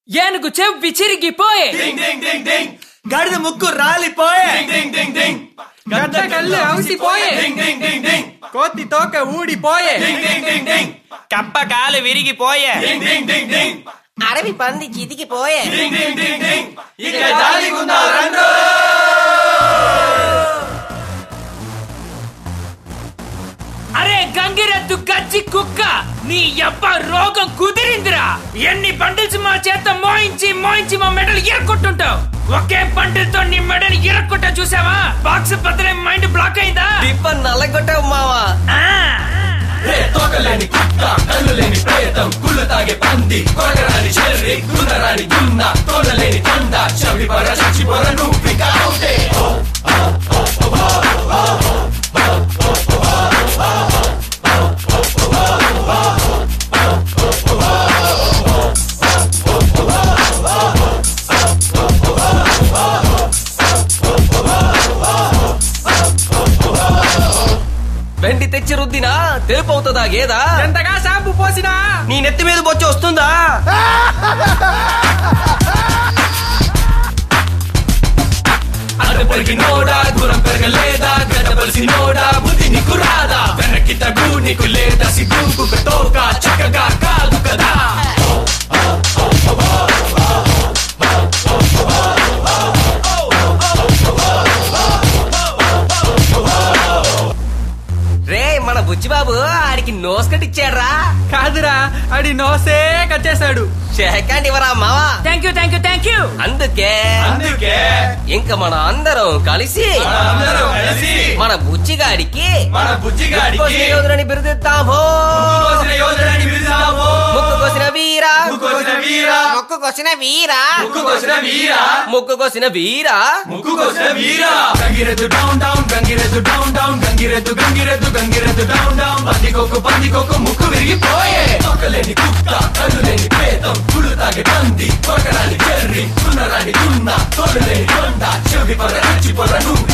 ఏనుగు చెవ్వి చిరిగిపోయే గడిద ముక్కు రాలిపోయే గడ్డ కళ్ళు అవసిపోయే కోతి తోక ఊడిపోయే కప్ప కాలు విరిగిపోయే అడవి పంది చితికిపోయే ఇక జాలిగుందా రండ్రో. అరే గంగిరెద్దు గజ్జి కుక్క నీ యబ్బ రోగం కుదిరిందిరా ఎన్ని బండిల్స్ మా చేత మోయించి మోయించి మా మెడలు ఇరక్కొట్టుంటావు ఒకే బండిల్ తో నీ మెడలు ఇరక్కొట్ట చూసావా బాక్స్ బద్దలే మైండ్ బ్లాక్ అయిందా టిప్ప నల్లగొట్టావు మావా ఆ. రే తోకలేని కుక్క కళ్ళు లేని ప్రేతం కుళ్ళు తాగే పంది కొరగరాని చెర్రి గుండరాని దున్న తోడలేని కొండ చవి పర చచ్చి పొర నువ్విక అవుతే వెండి తెచ్చి రుద్దినా తెలుపు అవుతుందా గేదా ఎంతగా షాంపూ పోసినా నీ నెత్తి మీద బొచ్చి వస్తుందా అడ్డ పెరిగినోడా దూరం పెరగలేదా గడ్డపలిసినోడా బుద్ధి నీకు రాదా వెనక్కి తగు నీకు లేదా సిగ్గు తోక చక్కగా కాదు కదా రే మన బుచ్చిబాబు ఆడికి నోస్ కట్టిచ్చాడ్రా కాదురా అడి నోసే కచ్చేశాడు షేకండ్ ఇవరా మావా thank you thank you thank you అందుకే అందుకే ఇంక మన అందరం కలిసి అందరం కలిసి మన బుచ్చిగాడికి మన బుజ్జిగాడికి యోధులని బిరుదిద్దాము కోసిన యోధుడని పిలుస్తాము ముక్కు కోసిన వీరా ముక్కు కోసిన వీరా ముక్కు కోసిన వీరా ముక్కు కోసిన వీరా ముక్కు కోసిన వీరా ముక్కు కోసిన వీరా గంగిరెద్దు డౌన్ డౌన్ గంగిరెద్దు డౌన్ డౌన్ గంగిరెద్దు గంగిరెద్దు గంగిరెద్దు డౌన్ డౌన్ పందికొక్కు పందికొక్కు ముక్కు విరిగిపోయే తొక్కలేని కుక్క కళ్ళు లేని పేతం కుళ్ళు తాగే పంది కొరకరాని చెర్రి తున్నరాని తున్న తోడు లేని కొండ చెవి పొర రచ్చి పొర నువ్వు